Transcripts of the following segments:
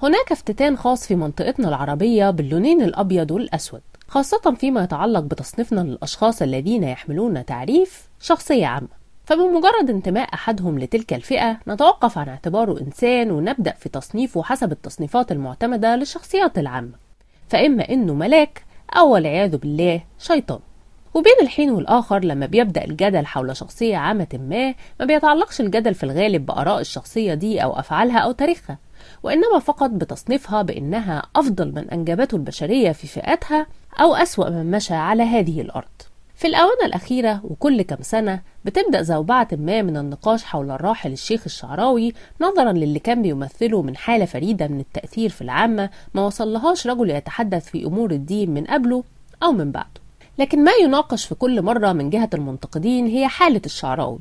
هناك افتتان خاص في منطقتنا العربية باللونين الأبيض والأسود خاصة فيما يتعلق بتصنيفنا للأشخاص الذين يحملون تعريف شخصية عامة فبمجرد انتماء أحدهم لتلك الفئة نتوقف عن اعتباره إنسان ونبدأ في تصنيفه حسب التصنيفات المعتمدة للشخصيات العامة فإما إنه ملاك أو والعياذ بالله شيطان وبين الحين والآخر لما بيبدأ الجدل حول شخصية عامة ما ما بيتعلقش الجدل في الغالب بآراء الشخصية دي أو أفعالها أو تاريخها وإنما فقط بتصنيفها بإنها أفضل من أنجبته البشرية في فئاتها أو أسوأ من مشى على هذه الأرض في الآونة الأخيرة وكل كم سنة بتبدأ زوبعة ما من النقاش حول الراحل الشيخ الشعراوي نظرا للي كان بيمثله من حالة فريدة من التأثير في العامة ما وصلهاش رجل يتحدث في أمور الدين من قبله أو من بعده لكن ما يناقش في كل مرة من جهة المنتقدين هي حالة الشعراوي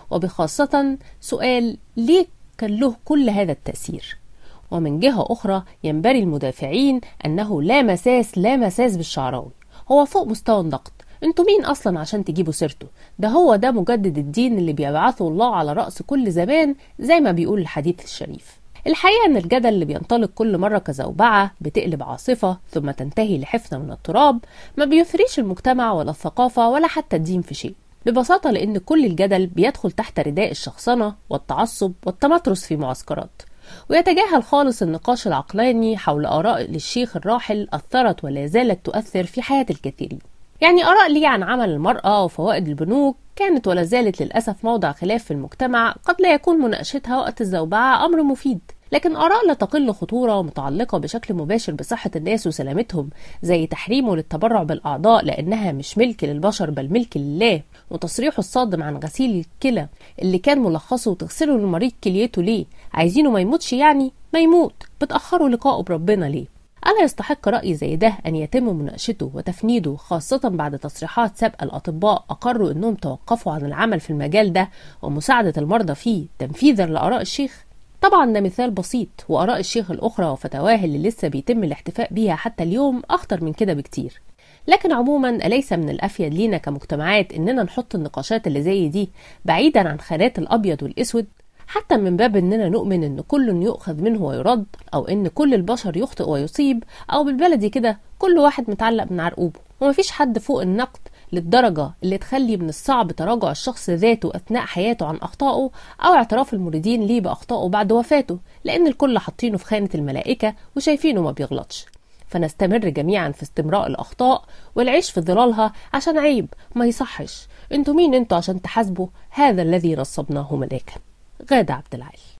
وبخاصة سؤال ليه كان له كل هذا التأثير ومن جهة أخرى ينبري المدافعين أنه لا مساس لا مساس بالشعراوي هو فوق مستوى النقد انتوا مين اصلا عشان تجيبوا سيرته ده هو ده مجدد الدين اللي بيبعثه الله على رأس كل زمان زي ما بيقول الحديث الشريف الحقيقة ان الجدل اللي بينطلق كل مرة كزوبعة بتقلب عاصفة ثم تنتهي لحفنة من التراب ما بيثريش المجتمع ولا الثقافة ولا حتى الدين في شيء ببساطة لأن كل الجدل بيدخل تحت رداء الشخصنة والتعصب والتمترس في معسكرات ويتجاهل خالص النقاش العقلاني حول آراء للشيخ الراحل أثرت ولا زالت تؤثر في حياة الكثيرين يعني آراء لي عن عمل المرأة وفوائد البنوك كانت ولا زالت للأسف موضع خلاف في المجتمع قد لا يكون مناقشتها وقت الزوبعة أمر مفيد لكن آراء لا تقل خطورة ومتعلقة بشكل مباشر بصحة الناس وسلامتهم زي تحريمه للتبرع بالأعضاء لأنها مش ملك للبشر بل ملك لله وتصريحه الصادم عن غسيل الكلى اللي كان ملخصه تغسله للمريض كليته ليه عايزينه ما يموتش يعني ما يموت بتأخروا لقائه بربنا ليه ألا يستحق رأي زي ده أن يتم مناقشته وتفنيده خاصة بعد تصريحات سابقة الأطباء أقروا أنهم توقفوا عن العمل في المجال ده ومساعدة المرضى فيه تنفيذا لآراء الشيخ؟ طبعا ده مثال بسيط وآراء الشيخ الأخرى وفتواه اللي لسه بيتم الاحتفاء بيها حتى اليوم أخطر من كده بكتير لكن عموما أليس من الأفيد لينا كمجتمعات إننا نحط النقاشات اللي زي دي بعيدا عن خانات الأبيض والأسود حتى من باب اننا نؤمن ان كل يؤخذ منه ويرد او ان كل البشر يخطئ ويصيب او بالبلدي كده كل واحد متعلق من عرقوبه ومفيش حد فوق النقد للدرجة اللي تخلي من الصعب تراجع الشخص ذاته أثناء حياته عن أخطائه أو اعتراف المريدين ليه بأخطائه بعد وفاته لأن الكل حاطينه في خانة الملائكة وشايفينه ما بيغلطش فنستمر جميعا في استمراء الأخطاء والعيش في ظلالها عشان عيب ما يصحش انتوا مين انتوا عشان تحاسبوا هذا الذي نصبناه ملاكا غادة عبد العال